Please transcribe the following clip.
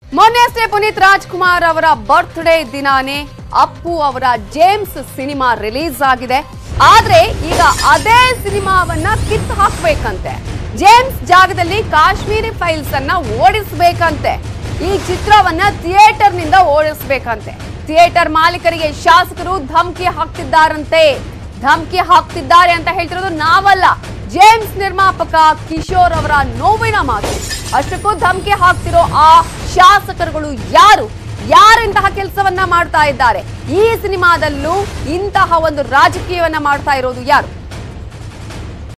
ಮೊನ್ನೆ ಅಷ್ಟೇ ಪುನೀತ್ ರಾಜ್ಕುಮಾರ್ ಅವರ ಬರ್ತ್ಡೇ ದಿನಾನೇ ಅಪ್ಪು ಅವರ ಜೇಮ್ಸ್ ಸಿನಿಮಾ ರಿಲೀಸ್ ಆಗಿದೆ ಆದ್ರೆ ಈಗ ಅದೇ ಸಿನಿಮಾವನ್ನ ಕಿತ್ತು ಹಾಕ್ಬೇಕಂತೆ ಜೇಮ್ಸ್ ಜಾಗದಲ್ಲಿ ಕಾಶ್ಮೀರಿ ಫೈಲ್ಸ್ ಅನ್ನ ಓಡಿಸ್ಬೇಕಂತೆ ಈ ಚಿತ್ರವನ್ನ ಥಿಯೇಟರ್ ನಿಂದ ಓಡಿಸ್ಬೇಕಂತೆ ಥಿಯೇಟರ್ ಮಾಲೀಕರಿಗೆ ಶಾಸಕರು ಧಮಕಿ ಹಾಕ್ತಿದ್ದಾರಂತೆ ಧಮಕಿ ಹಾಕ್ತಿದ್ದಾರೆ ಅಂತ ಹೇಳ್ತಿರೋದು ನಾವಲ್ಲ ಜೇಮ್ಸ್ ನಿರ್ಮಾಪಕ ಕಿಶೋರ್ ಅವರ ನೋವಿನ ಮಾತು ಅಷ್ಟಕ್ಕೂ ಧಮಕಿ ಹಾಕ್ತಿರೋ ಆ ಶಾಸಕರುಗಳು ಯಾರು ಯಾರು ಇಂತಹ ಕೆಲಸವನ್ನ ಮಾಡ್ತಾ ಇದ್ದಾರೆ ಈ ಸಿನಿಮಾದಲ್ಲೂ ಇಂತಹ ಒಂದು ರಾಜಕೀಯವನ್ನ ಮಾಡ್ತಾ ಇರೋದು ಯಾರು